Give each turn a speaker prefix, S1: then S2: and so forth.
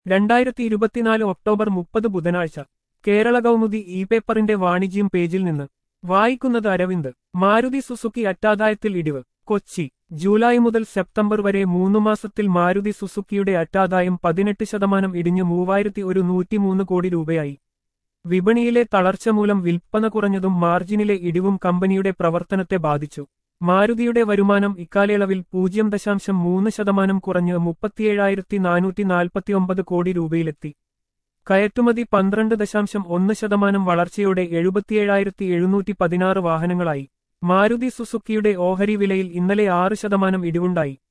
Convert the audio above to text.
S1: രണ്ടായിരത്തി ഇരുപത്തിനാല് ഒക്ടോബർ മുപ്പത് ബുധനാഴ്ച കേരള കൗമുദി ഇ പേപ്പറിന്റെ വാണിജ്യം പേജിൽ നിന്ന് വായിക്കുന്നത് അരവിന്ദ് മാരുതി സുസുക്കി അറ്റാദായത്തിൽ ഇടിവ് കൊച്ചി ജൂലൈ മുതൽ സെപ്റ്റംബർ വരെ മൂന്നു മാസത്തിൽ മാരുതി സുസുക്കിയുടെ അറ്റാദായം പതിനെട്ട് ശതമാനം ഇടിഞ്ഞ് മൂവായിരത്തി ഒരു നൂറ്റിമൂന്ന് കോടി രൂപയായി വിപണിയിലെ തളർച്ച മൂലം വിൽപ്പന കുറഞ്ഞതും മാർജിനിലെ ഇടിവും കമ്പനിയുടെ പ്രവർത്തനത്തെ ബാധിച്ചു മാരുതിയുടെ വരുമാനം ഇക്കാലയളവിൽ പൂജ്യം ദശാംശം മൂന്ന് ശതമാനം കുറഞ്ഞ് മുപ്പത്തിയേഴായിരത്തി നാനൂറ്റി നാൽപ്പത്തിയൊമ്പത് കോടി രൂപയിലെത്തി കയറ്റുമതി പന്ത്രണ്ട് ദശാംശം ഒന്ന് ശതമാനം വളർച്ചയോടെ എഴുപത്തിയേഴായിരത്തി എഴുന്നൂറ്റി പതിനാറ് വാഹനങ്ങളായി മാരുതി സുസുക്കിയുടെ ഓഹരി വിലയിൽ ഇന്നലെ ആറ് ശതമാനം ഇടിവുണ്ടായി